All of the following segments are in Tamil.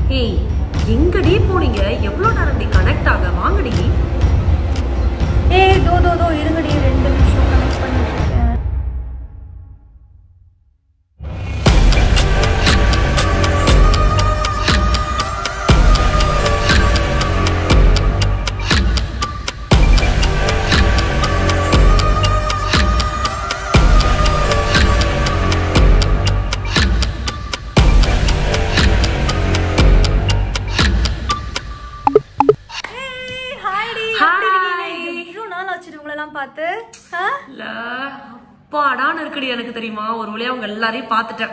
ஏய் எங்கடி போனீங்க எவ்வளோ நேரம் டி கனெக்ட் ஆக வாங்கடி ஏய் தோ தோ தோ இருங்கடி ரெண்டு நிமிஷம் கனெக்ட் பண்ணிருக்கேன் ஏய், ஹாய்டி எப்படி இருக்கீங்க? Hi. எவ்வளவு நாள் ஆச்சுடி உங்களெல்லாம் பார்த்து ஆ? இல்ல அப்பாடான்னு இருக்குடி எனக்கு தெரியுமா ஒரு வழியா அவங்க எல்லாரையும் பார்த்துட்டேன்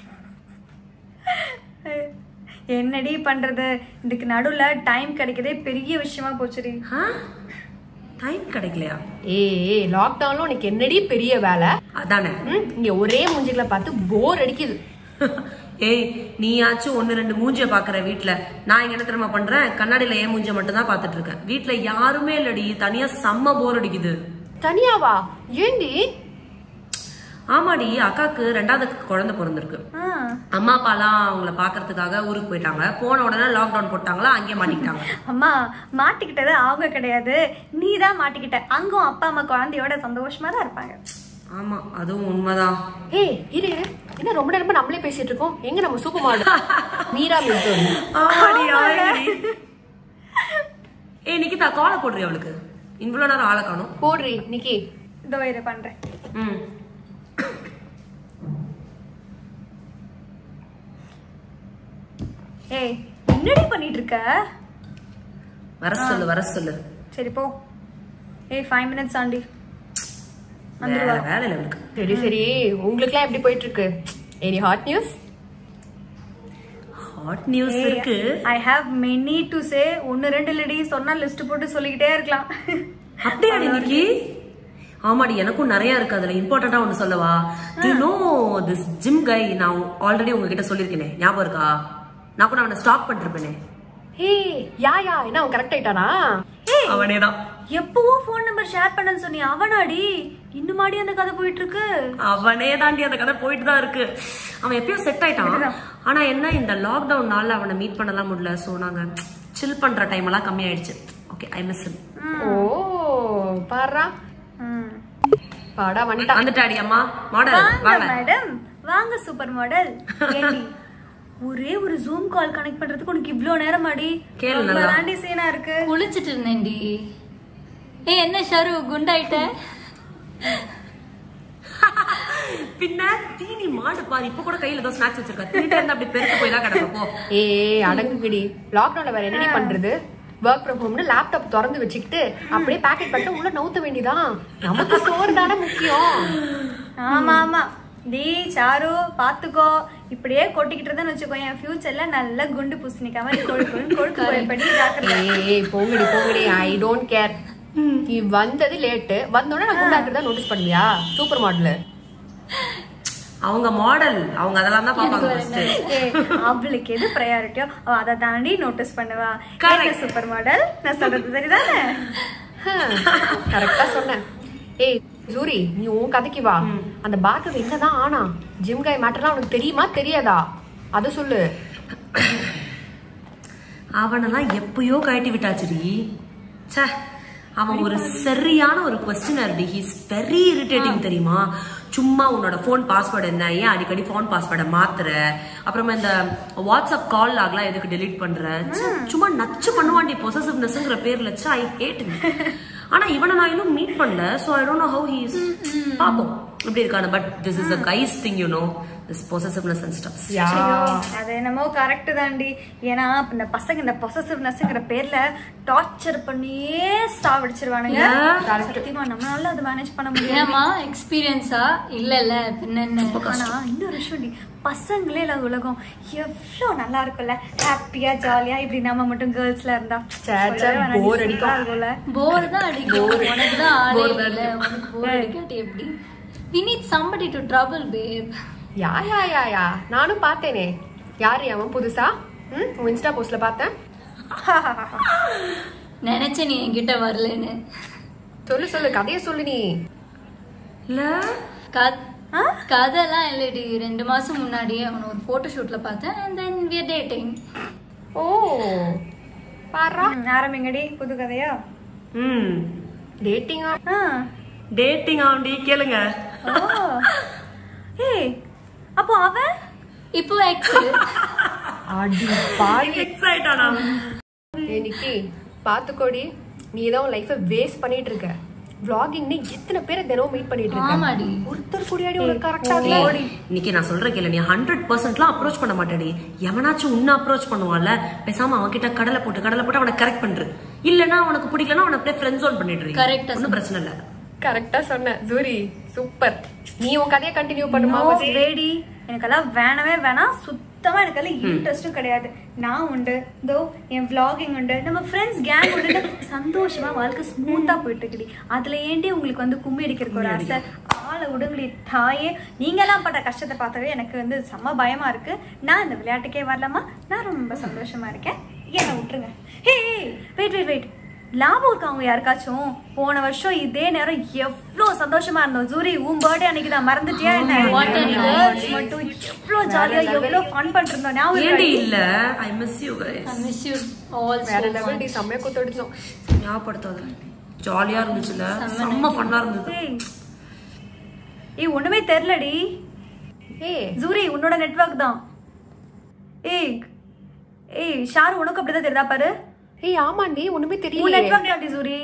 என்னடி பண்றது இதுக்கு நடுவுல டைம் கிடைக்கதே பெரிய விஷயமா போச்சுடி டைம் கிடைக்கலையா ஏய் லாக்டவுன்ல உனக்கு என்னடி பெரிய வேலை அதானே ம், இங்க ஒரே மூஞ்சிகளை பார்த்து போர் அடிக்குது ஏய் நீயாச்சும் ஒன்னு ரெண்டு மூஞ்சிய பாக்குற வீட்ல நான் இங்க என்ன தெரியுமா பண்றேன் கண்ணாடியில ஏன் மூஞ்சிய மட்டும் தான் பாத்துட்டு இருக்கேன் வீட்ல யாருமே இல்லடி தனியா செம்ம போர் அடிக்குது தனியாவா ஏண்டி ஆமாடி அக்காக்கு ரெண்டாவது குழந்தை பிறந்திருக்கு ஆ, அம்மா அப்பாலாம் அவங்கள பாக்குறதுக்காக ஊருக்கு போயிட்டாங்க போன உடனே லாக்டவுன் போட்டாங்களா அங்கேயே மாட்டிக்கிட்டாங்க அம்மா மாட்டிக்கிட்டது அவங்க கிடையாது நீ தான் மாட்டிக்கிட்ட அங்கும் அப்பா அம்மா குழந்தையோட சந்தோஷமா தான் இருப்பாங்க ஆமா அதுவும் உண்மைதான் ஏய் இரு இரு. என்ன ரொம்ப நேரமா நம்மளே பேசிட்டு இருக்கோம் எங்க நம்ம சூப்பர் மாடு மீரா மில்டோன் ஆமாடி, ஆமாடி. ஏய் நிக்கிதா காலை போடுறி அவளுக்கு இவ்வளவு நேரம் ஆளை காணும் போடுறி நிக்கி இதோ இதை பண்றேன் ம் ஏய் என்னடி பண்ணிட்டு இருக்க வர சொல்லு வர சொல்லு சரி போ ஏய் ஃபைவ் மினிட்ஸ் ஆண்டி வேற வந்துருவா வேலை இல்லை அவளுக்கு சரி சரி உங்களுக்குலாம் எப்படி போயிட்டு இருக்கு any hot news hot news இருக்கு I have many to say ஒன்னு ரெண்டு இல்லடி சொன்னா லிஸ்ட் போட்டு சொல்லிக்கிட்டே இருக்கலாம் அப்படியாடி இன்னைக்கு ஆமாடி எனக்கும் நிறைய இருக்கு அதுல இம்பார்ட்டண்டா ஒண்ணு சொல்லவா to know this gym guy நான் ஆல்ரெடி உங்ககிட்ட சொல்லியிருக்கேனே ஞாபகம் இருக்கா நான் கூட அவனை ஸ்டாப் பண்ணிருப்பேனே ஏய் யா யா என்ன அவன் கரெக்ட் ஆயிட்டானா அவனேதான் எப்பவோ ஃபோன் நம்பர் ஷேர் பண்ணன்னு சொன்னி அவனாடி இன்னுமாடி அந்த கதை போயிட்டு இருக்கு அவனே தாண்டி அந்த கதை போயிட்டு தான் இருக்கு அவன் எப்பயும் செட் ஆயிட்டான் ஆனா என்ன இந்த லாக்டவுன்னால அவனை மீட் பண்ணலாம் முடியல சோ நாங்க சில் பண்ற டைம் எல்லாம் கம்மி ஆயிடுச்சு ஓகே ஐ மிஸ் ஓ பாடுறா ம். பாடா வந்துட்டான் வந்துட்டாடி அம்மா மாடல் வாங்க வாங்க மேடம் வாங்க சூப்பர் மாடல் ஏண்டி ஒரே ஒரு ஜூம் கால் கனெக்ட் பண்றதுக்கு உனக்கு இவ்ளோ நேரம் ஆடி கேளு ரொம்ப நல்லா. தாண்டி சீனா இருக்கு குளிச்சிட்டு இருந்தேன்டி ஏய் என்ன ஷரு குண்டாயிட்ட பின்ன தீனி மாடு பாரு இப்ப கூட கையில ஏதோ ஸ்நாக்ஸ் வச்சிருக்கா தீனிட்டு இருந்தா அப்படி பெருத்து போய் தான் கிடக்கும் போ ஏய் அடங்குகிடி லாக்டவுன்ல வேற என்னடி பண்றது ஒர்க் ஃப்ரம் ஹோம்னு லேப்டாப் திறந்து வச்சுக்கிட்டு அப்படியே பேக்கெட் பண்ணிட்டு உள்ள நவுத்த வேண்டியதான் நமக்கு சோறு தானே முக்கியம் ஆமா ஆமா டி சாரு பாத்துக்கோ இப்படியே கொட்டிக்கிட்டு இருந்தேன்னு வச்சுக்கோ என் ஃபியூச்சர்ல நல்ல குண்டு பூசணிக்கா மாதிரி கொழுக்கு கொழுக்கு போய் படி ஜாக்கிரதை ஏய் போங்கடி போங்கடி ஐ டோன்ட் கேர் நீ வந்தது லேட்டு வந்தோடனே நான் குண்டாக்குறதா நோட்டீஸ் பண்ணுவியா சூப்பர் மாடல் அவங்க மாடல் அவங்க அதெல்லாம் தான் பாப்பாங்க ஃபர்ஸ்ட் ஏய், அவளுக்கு எது ப்ரையாரிட்டியோ அவ அதை தாண்டி நோட்டீஸ் பண்ணுவா Correct. சூப்பர் மாடல் நான் சொல்றது சரிதானே கரெக்டா சொன்னேன் ஏய் சூரி நீ உன் கதைக்கு வா அந்த பார்கவ் என்னதான் ஆனா ஜிம் கை மேட்டர்லாம் உனக்கு தெரியுமா தெரியாதா அத சொல்லு அவனெல்லாம் எப்பயோ கழட்டி விட்டாச்சுடி ச்சே அவன் ஒரு சரியான ஒரு கொஸ்டினர் டி ஹீஸ் வெரி இரிட்டேட்டிங் தெரியுமா சும்மா உன்னோட ஃபோன் பாஸ்வேர்டு என்ன ஏன் அடிக்கடி ஃபோன் பாஸ்வேர்டை மாத்துற அப்புறமா இந்த வாட்ஸ்அப் கால் ஆகலாம் எதுக்கு டெலீட் பண்ற ச்சே, சும்மா நச்சு பண்ணுவான்டி பொசசிவ்னஸ்ங்கிற பேர்ல ச்சே ஐ ஹேட் ஆனா இவனை நான் இன்னும் மீட் பண்ணல so I don't know how he is பாப்போம் எப்படி இருக்கானு but this is a guys thing you know this possessiveness and stuffs yeah அது என்னமோ கரெக்ட் தாண்டி ஏன்னா இந்த பசங்க இந்த பொசசிவ்னஸ்ங்கிற பேர்ல டார்ச்சர் பண்ணியே சாவடிச்சிருவானுங்க சத்தியமா நம்மளால அது மேனேஜ் பண்ண முடியாது ஏமா எக்ஸ்பீரியன்ஸா இல்ல இல்ல பின்ன என்ன ஆனா இன்னொரு விஷயம் டி, பசங்களே இல்ல உலகம் எவ்வளவு நல்லா இருக்கும்ல ஹாப்பியா ஜாலியா இப்படி நம்ம மட்டும் கேர்ள்ஸ்ல இருந்தா சே, சே, சொல்லவே வேணாம், bore super ஆ அடிக்கும். இருக்கும்ல போர் தான் அடிக்கும் உனக்கு தான் ஆளே இல்ல உனக்கு போர் அடிக்காட்டி எப்படி we need somebody to trouble babe யா யா யா யா நானும் பார்த்தேனே யாரு அவன் புதுசா ம் உன் இன்ஸ்டா போஸ்ட்ல பார்த்தேன் நினைச்ச நீ என்கிட்ட வரலன்னு சொல்லு சொல்லு கதைய சொல்லு நீ இல்ல கத்- கதைலாம் இல்லடி ரெண்டு மாசம் முன்னாடியே அவனை ஒரு போட்டோ ஷூட்ல பார்த்தேன் and then we are dating ஓ பாரா ம், ஆரம்பிங்கடி புது கதையா ம் டேட்டிங்கா ஆ டேட்டிங் ஆண்டி கேளுங்க ஓ ஏய் அப்போ அவன் இப்போ எக்ஸ் அடி பாடி எக்ஸைட் ஆனா இன்னைக்கு பாத்துக்கோடி நீ தான் உன் லைஃபை வேஸ்ட் பண்ணிட்டு இருக்க vloggingனு எத்தனை பேரை தினமும் மீட் பண்ணிட்டு இருக்க ஆமாடி ஒருத்தர் கூடியாடி உனக்கு கரெக்டா ஏய், இன்னைக்கு நான் சொல்ற கேளு நீ ஹண்ட்ரட் பர்சன்ட்லாம் அப்ரோச் பண்ண மாட்டேடி எவனாச்சும் உன்ன அப்ரோச் பண்ணுவான்ல பேசாம அவன் கிட்ட கடலை போட்டு கடலை போட்டு அவனை கரெக்ட் பண்று இல்லனா அவனுக்கு பிடிக்கலனா அவனை அப்படியே ஃப்ரெண்ட் ஜோன் பண்ணிட்டு Correct ஆ ஒன்றும் பிரச்சனை இல்ல கரெக்டா சொன்ன ஜூரி சூப்பர் நீ உன் கதையை கண்டினியூ பண்ணுமா நோ வேடி எனக்கெல்லாம் வேணவே வேணாம் சுத்தமா எனக்கெல்லாம் இன்ட்ரெஸ்டும் கிடையாது நான் உண்டு இதோ என் vlogging உண்டு நம்ம ஃப்ரெண்ட்ஸ் கேங் உண்டு சந்தோஷமா வாழ்க்கை ஸ்மூத்தா போயிட்டு இருக்குடி அதுல ஏன்டி உங்களுக்கு வந்து கும்மி அடிக்கிறதுக்கு ஒரு ஆசை ஆளை விடுங்கடி தாயே நீங்கெல்லாம் பட்ட கஷ்டத்தை பார்த்தாவே எனக்கு வந்து செம்ம பயமா இருக்கு நான் இந்த விளையாட்டுக்கே வரலாமா நான் ரொம்ப சந்தோஷமா இருக்கேன் என்ன விட்டுருங்க ஹே வெயிட் வெயிட் வெயிட் லாபம் இருக்கா அவங்க யாருக்காச்சும் போன வருஷம் இதே நேரம் எவ்வளோ சந்தோஷமா இருந்தோம் ஜூரி உன் பர்த்டே அன்னைக்கு தான் மறந்துட்டியா என்ன What a Girls மட்டும் எவ்வளோ ஜாலியா எவ்வளோ ஃபன் பண்ணிட்டு இருந்தோம் ஞாபகம் ஏண்டி இருக்கா? இல்ல I miss you guys I miss you all வேற so லெவல் much. டி செம்மையா குத்தடிச்சோம் ஞாபகப்படுத்தாத ஜாலியா இருந்துச்சுல செம்ம ஃபன்னா இருந்தது ஏய் ஏய் ஒண்ணுமே தெரிலடி ஏய் ஜூரி உன்னோட நெட்வொர்க் தான் ஏய் ஏய் ஷாரு உனக்கு அப்படிதான் தெரியுதா பாரு ஏய் ஆமாண்டி ஒண்ணுமே உன் தெரியல நெட்வொர்க் தாண்டி ஜூரி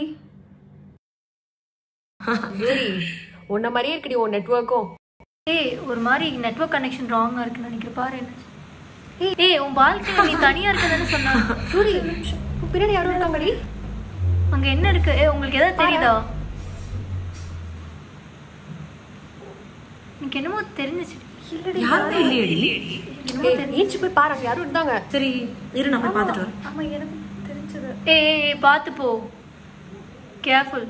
ஜூரி உன்ன மாதிரியே இருக்குடி உன் நெட்வொர்க்கும் ஏய் ஒரு மாதிரி நெட்வொர்க் கனெக்ஷன் ராங்கா இருக்குன்னு நினைக்கிறேன் பாரு என்ன ஏய் ஏய் உன் வாழ்க்கையில நீ தனியா இருக்கணும்னு சொன்னா ஜூரி உன் பின்னாடி யாரும் இருக்காங்கடி அங்க என்ன இருக்கு ஏய் உங்களுக்கு ஏதாவது தெரியுதா எனக்கு என்னமோ தெரிஞ்சிச்சு இல்லடி யாருமே இல்லையடி ஏய் ஏஞ்சி போய் பாரு அங்க யாரும் இருந்தாங்க சரி இரு நான் போய் பார்த்துட்டு வரேன் ஆமா எனக்கு தெரிஞ்சது ஏய் ஏய், ஏய் பார்த்து போ கேர்ஃபுல்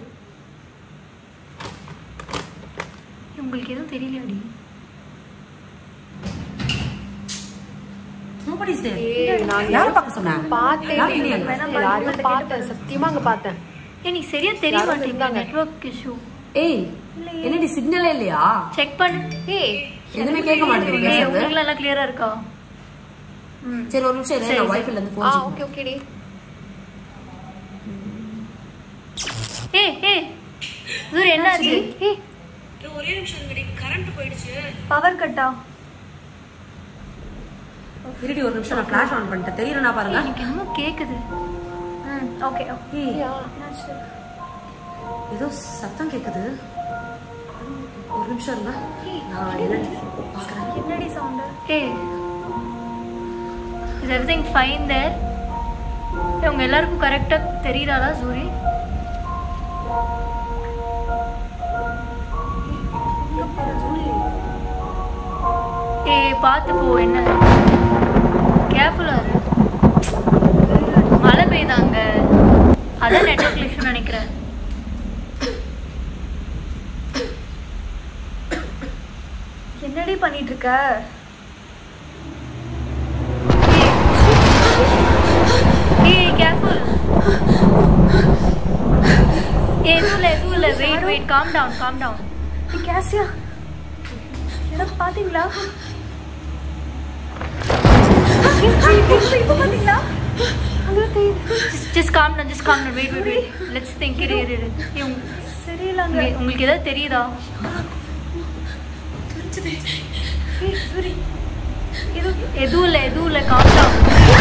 உங்களுக்கு எதுவும் தெரியலையாடி Nobody's there. ஏய் நான் யாரை பார்க்க சொன்ன பார்த்தேன் யாரும் இல்லையா அங்க? வேணாம், யாரையும் பார்த்தேன் சத்தியமா அங்க பார்த்தேன் ஏய் நீ சரியா தெரிய யாரோ மாட்டேங்குது இருந்தாங்க. நெட்வொர்க் இஷ்யூ ஏய் என்னடி சிக்னலே இல்லையா செக் பண்ணு ஏய் எதுவுமே கேட்க மாட்டேங்குது ஏய் பேசுறது உங்களுக்கு எல்லாம் கிளியரா இருக்கா சரி ஒரு நிமிஷம் இரு நான் வைஃபைல இருந்து ஆ போன் ஓகே ஓகேடி ஏய் ஏய் இவர் என்னாச்சு ஏய் ஒரே நிமிஷம் இருங்கடி கரண்ட் போயிடுச்சு பவர் கட்டா இருடி ஒரு நிமிஷம் நான் ஃபிளாஷ் ஆன் பண்ணிட்டேன் தெரியலனா பாருங்க எனக்கு என்னமோ கேக்குது ம் ஓகே ஏய் என்னாச்சு ஏதோ சத்தம் கேக்குது ஒரு நிமிஷம் இருங்க நான் என்னன்னு பாக்குறேன் என்னடி சவுண்ட் ஏய் இஸ் எவ்ரிதிங் ஃபைன் தேர் உங்க எல்லாருக்கும் கரெக்டா தெரியுதாடா சூரி ஏய் பார்த்து போ என்ன கேர்ஃபுல்லா இரு மழை பெய்தாங்க அதான் நெட்வொர்க் இஷ்யூ நினைக்கிறேன் என்னடி பண்ணிட்டு இருக்க ஏய் கேர்ஃபுல் ஏய் எதுவும் இல்லை எதுவும் இல்லை wait wait calm down calm down கேசியா என்ன பாத்தீங்களா இப்போ பாத்தீங்களா just calm down just calm down wait wait wait let's think இரு இரு இரு ஏய், உங்க- சரியில்லைங்க உங்களுக்கு- உங்களுக்கு ஏதாவது தெரியுதா ஏய், சூரி. எதுவும் எதுவும் இல்லை எதுவும் இல்லை காம் டவுன்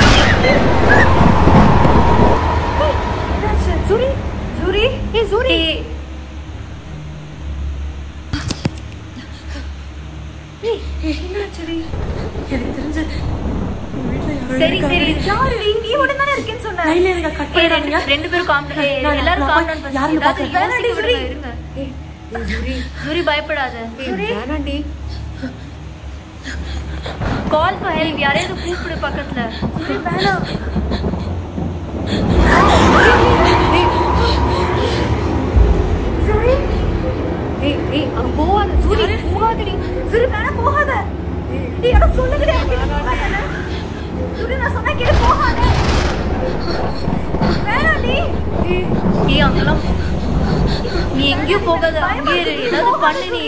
என்னாச்சு சூரி சூரி ஏ சூரி என்னாச்சுடி எனக்கு தெரிஞ்சு சரி சரி யாருடி நீ மட்டும் தானே இருக்கேன்னு சொன்ன கையில இருக்க கட் ஏய், பண்ணிடாதீங்க ரெண்டு ரெண்டு பேரும் காம் நான் எல்லாரும் நான் காம் போய் டவுன் யாருன்னு ஏதாவது பார்க்கறேன். யோசிக்க சூரி. விடுங்க, இருங்க ஏய் ஏய், ஜூரி சூரி பயப்படாத ஏய் வேணாண்டி கால் ஃபார் ஹெல்ப் யாரையாவது கூப்பிடு பக்கத்துல சூரி வேணாம் சூரி ஏய் ஏய் அங்க போவாத ஜூரி போகாதடி சூரி வேணாம் போகாத நீ என்ன சொல்லுங்கடி சூரி நான் சொன்னா கேட்டு போகாத வேணாம்டி ஏய் அங்கெல்லாம் நீ எங்கேயும் போகாத அங்கேயே இரு ஏதாவது பண்ணு நீ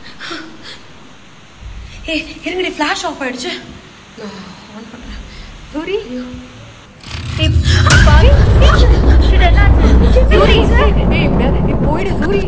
ஏய் இருங்கடி ஃபிளாஷ் ஆஃப் ஆயிடுச்சு ஆன் பண்றேன் சூரி ஏய், பாவி. Shit, என்னாச்சு? சூரி ஏய் எப்படியாவது ஏய், போயிடு சூரி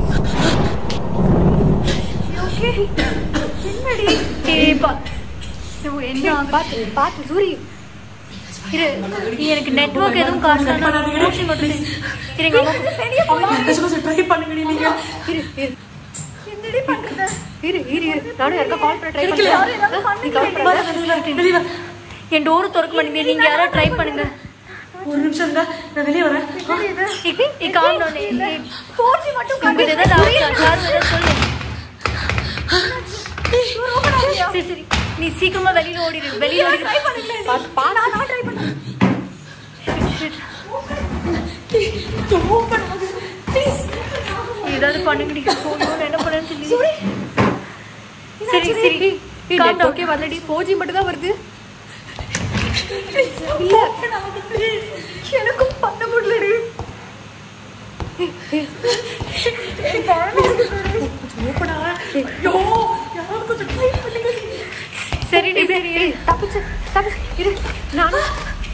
ஓகே என்னடி ஏய் பா ஐயோ, என்ன ஆகுது? பாத்து பாத்து சூரி இரு எனக்கு நெட்வொர்க் எதுவும் காசு மோஷன் மட்டும் இருங்க அம்மா ட்ரை பண்ணுங்கடி நீங்க இரு இரு என்னடி பண்றது இரு இரு இரு நானும் யாருக்கா கால் பண்ண ட்ரை யாரும் ஏதாவது பண்றேன் வெளியே வா. என் டோர் திறக்க மாட்டேங்குது நீங்க யாரோ ட்ரை பண்ணுங்க ஒரு நிமிஷம் இருந்தா நான் வெளியே வரேன் காம் டவுன் போர்ஜி மட்டும் கண்டு ஏதாவது யாரும் ஏதாவது சொல்லு சரி சரி நீ சீக்கிரமா வெளியில ஓடிடு வெளியில ஓடிடு ட்ரை பண்ணுங்க பாத்து பாத்து நான் ட்ரை பண்ணேன் ஏதாவது பண்ணுங்கடி ஐயோ, நான் என்ன பண்ணேன்னு சொல்லி சரி சரி ஏய் calm நெட் down. ஓகே வரலடி 4G மட்டும் தான் வருது எனக்கும் பண்ண முடியலடி சரிடி சரி தப்பிச்சு தப்பிச்சு இரு நானும்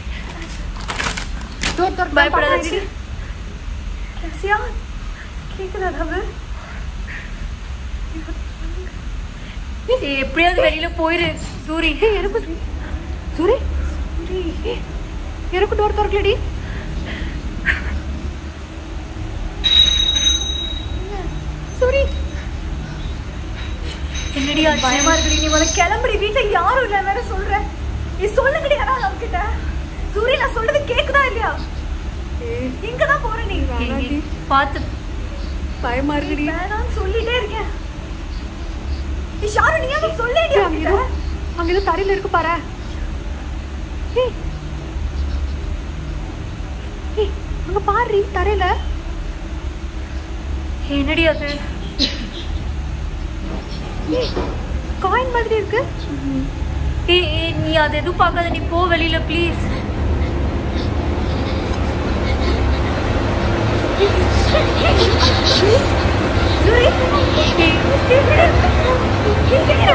டோர் டோர் பயப்படாதடி கேசியா கேக்குதா தவு எப்படியாவது வெளியில போயிரு சூரி ஏய் எனக்கு சூரி ஏய், எனக்கு டோர் திறக்கலடி சூரி என்னடி பயமா இருக்குடி நீ முதல்ல கிளம்புடி வீட்டுல யாரும் இல்ல வேற சொல்ற நீ சொல்லுங்கடி யாராவது அவங்க கிட்ட சூரிய நான் சொல்றது கேக்குதா இல்லையா இங்கதான் போற நீ வேணாண்டி. பாத்து பயமா இருக்குடி வேணாம்னு சொல்லிட்டே இருக்கேன் நீ ஷாரு நீ அதை சொல்லேடி ஏய், அங்க ஏதோ அங்க ஏதோ தரையில இருக்கு பாரு ஏய் ஏய் அங்க பாரு தரையில என்னடி அது ஏய் காயின் மாதிரி இருக்கு ஏய் ஏய், நீ அது எதுவும் பார்க்காத நீ போ வெளியில ப்ளீஸ் சூரி